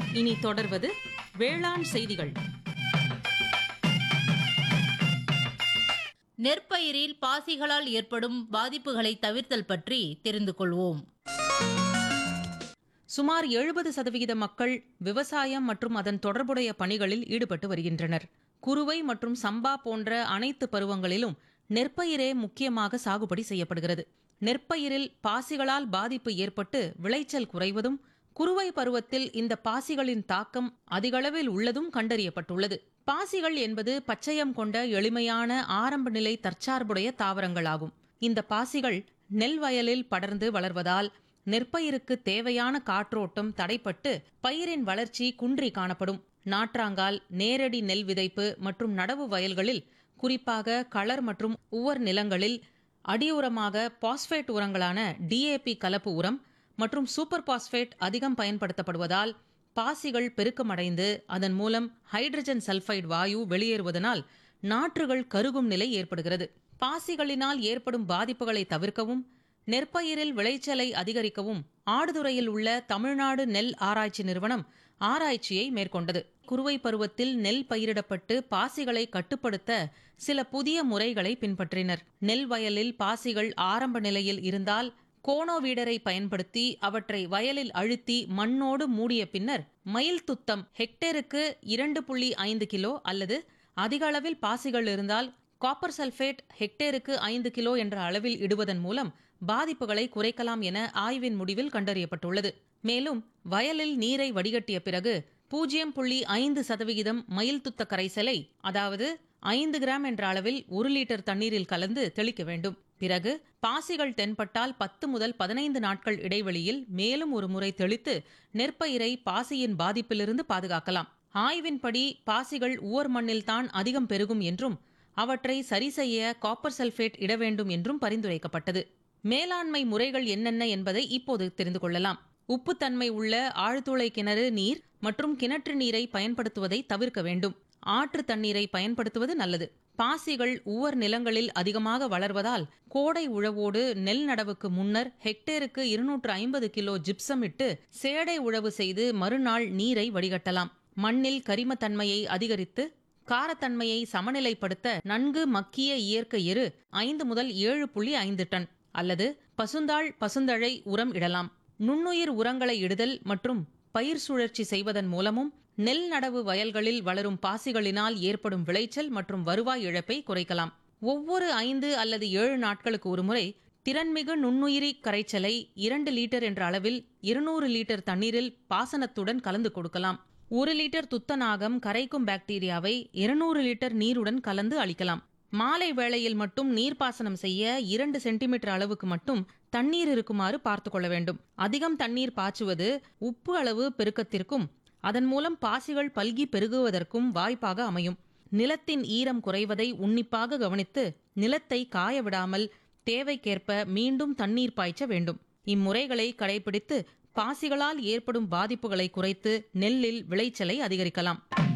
இனி தொடர்வது வேளாண் செய்திகள் நெற்பயிரில் பாசிகளால் ஏற்படும் பாதிப்புகளை தவிர்த்தல் பற்றி தெரிந்து கொள்வோம் சுமார் எழுபது சதவிகித மக்கள் விவசாயம் மற்றும் அதன் தொடர்புடைய பணிகளில் ஈடுபட்டு வருகின்றனர் குறுவை மற்றும் சம்பா போன்ற அனைத்து பருவங்களிலும் நெற்பயிரே முக்கியமாக சாகுபடி செய்யப்படுகிறது நெற்பயிரில் பாசிகளால் பாதிப்பு ஏற்பட்டு விளைச்சல் குறைவதும் குறுவை பருவத்தில் இந்த பாசிகளின் தாக்கம் அதிகளவில் உள்ளதும் கண்டறியப்பட்டுள்ளது பாசிகள் என்பது பச்சையம் கொண்ட எளிமையான ஆரம்ப நிலை தற்சார்புடைய தாவரங்களாகும் இந்த பாசிகள் நெல் வயலில் படர்ந்து வளர்வதால் நெற்பயிருக்கு தேவையான காற்றோட்டம் தடைப்பட்டு பயிரின் வளர்ச்சி குன்றி காணப்படும் நாற்றாங்கால் நேரடி நெல் விதைப்பு மற்றும் நடவு வயல்களில் குறிப்பாக களர் மற்றும் உவர் நிலங்களில் அடியுரமாக பாஸ்பேட் உரங்களான டிஏபி கலப்பு உரம் மற்றும் சூப்பர் பாஸ்பேட் அதிகம் பயன்படுத்தப்படுவதால் பாசிகள் பெருக்கமடைந்து அதன் மூலம் ஹைட்ரஜன் சல்பைடு வாயு வெளியேறுவதனால் நாற்றுகள் கருகும் நிலை ஏற்படுகிறது பாசிகளினால் ஏற்படும் பாதிப்புகளை தவிர்க்கவும் நெற்பயிரில் விளைச்சலை அதிகரிக்கவும் ஆடுதுறையில் உள்ள தமிழ்நாடு நெல் ஆராய்ச்சி நிறுவனம் ஆராய்ச்சியை மேற்கொண்டது குறுவை பருவத்தில் நெல் பயிரிடப்பட்டு பாசிகளை கட்டுப்படுத்த சில புதிய முறைகளை பின்பற்றினர் நெல் வயலில் பாசிகள் ஆரம்ப நிலையில் இருந்தால் கோணோ வீடரை பயன்படுத்தி அவற்றை வயலில் அழுத்தி மண்ணோடு மூடிய பின்னர் மயில் துத்தம் ஹெக்டேருக்கு இரண்டு புள்ளி ஐந்து கிலோ அல்லது அதிக அளவில் பாசிகள் இருந்தால் காப்பர் சல்பேட் ஹெக்டேருக்கு ஐந்து கிலோ என்ற அளவில் இடுவதன் மூலம் பாதிப்புகளை குறைக்கலாம் என ஆய்வின் முடிவில் கண்டறியப்பட்டுள்ளது மேலும் வயலில் நீரை வடிகட்டிய பிறகு பூஜ்ஜியம் புள்ளி ஐந்து சதவிகிதம் மயில் துத்த கரைசலை அதாவது ஐந்து கிராம் என்ற அளவில் ஒரு லிட்டர் தண்ணீரில் கலந்து தெளிக்க வேண்டும் பிறகு பாசிகள் தென்பட்டால் பத்து முதல் பதினைந்து நாட்கள் இடைவெளியில் மேலும் ஒரு முறை தெளித்து நெற்பயிரை பாசியின் பாதிப்பிலிருந்து பாதுகாக்கலாம் ஆய்வின்படி பாசிகள் உவர் மண்ணில்தான் அதிகம் பெருகும் என்றும் அவற்றை சரி செய்ய காப்பர் சல்பேட் இட வேண்டும் என்றும் பரிந்துரைக்கப்பட்டது மேலாண்மை முறைகள் என்னென்ன என்பதை இப்போது தெரிந்து கொள்ளலாம் உப்புத்தன்மை உள்ள ஆழ்துளை கிணறு நீர் மற்றும் கிணற்று நீரை பயன்படுத்துவதை தவிர்க்க வேண்டும் ஆற்று தண்ணீரை பயன்படுத்துவது நல்லது பாசிகள் உவர் நிலங்களில் அதிகமாக வளர்வதால் கோடை உழவோடு நெல் நடவுக்கு முன்னர் ஹெக்டேருக்கு இருநூற்று ஐம்பது கிலோ ஜிப்சம் இட்டு சேடை உழவு செய்து மறுநாள் நீரை வடிகட்டலாம் மண்ணில் கரிமத்தன்மையை அதிகரித்து காரத்தன்மையை சமநிலைப்படுத்த நன்கு மக்கிய இயற்கை எரு ஐந்து முதல் ஏழு புள்ளி ஐந்து டன் அல்லது பசுந்தாள் பசுந்தழை உரம் இடலாம் நுண்ணுயிர் உரங்களை இடுதல் மற்றும் பயிர் சுழற்சி செய்வதன் மூலமும் நெல் நடவு வயல்களில் வளரும் பாசிகளினால் ஏற்படும் விளைச்சல் மற்றும் வருவாய் இழப்பை குறைக்கலாம் ஒவ்வொரு ஐந்து அல்லது ஏழு நாட்களுக்கு ஒருமுறை திறன்மிகு நுண்ணுயிரி கரைச்சலை இரண்டு லிட்டர் என்ற அளவில் இருநூறு லிட்டர் தண்ணீரில் பாசனத்துடன் கலந்து கொடுக்கலாம் ஒரு லிட்டர் துத்தநாகம் கரைக்கும் பாக்டீரியாவை இருநூறு லிட்டர் நீருடன் கலந்து அளிக்கலாம் மாலை வேளையில் மட்டும் நீர்ப்பாசனம் செய்ய இரண்டு சென்டிமீட்டர் அளவுக்கு மட்டும் தண்ணீர் இருக்குமாறு பார்த்து கொள்ள வேண்டும் அதிகம் தண்ணீர் பாய்ச்சுவது உப்பு அளவு பெருக்கத்திற்கும் அதன் மூலம் பாசிகள் பல்கி பெருகுவதற்கும் வாய்ப்பாக அமையும் நிலத்தின் ஈரம் குறைவதை உன்னிப்பாக கவனித்து நிலத்தை காய விடாமல் தேவைக்கேற்ப மீண்டும் தண்ணீர் பாய்ச்ச வேண்டும் இம்முறைகளை கடைபிடித்து பாசிகளால் ஏற்படும் பாதிப்புகளை குறைத்து நெல்லில் விளைச்சலை அதிகரிக்கலாம்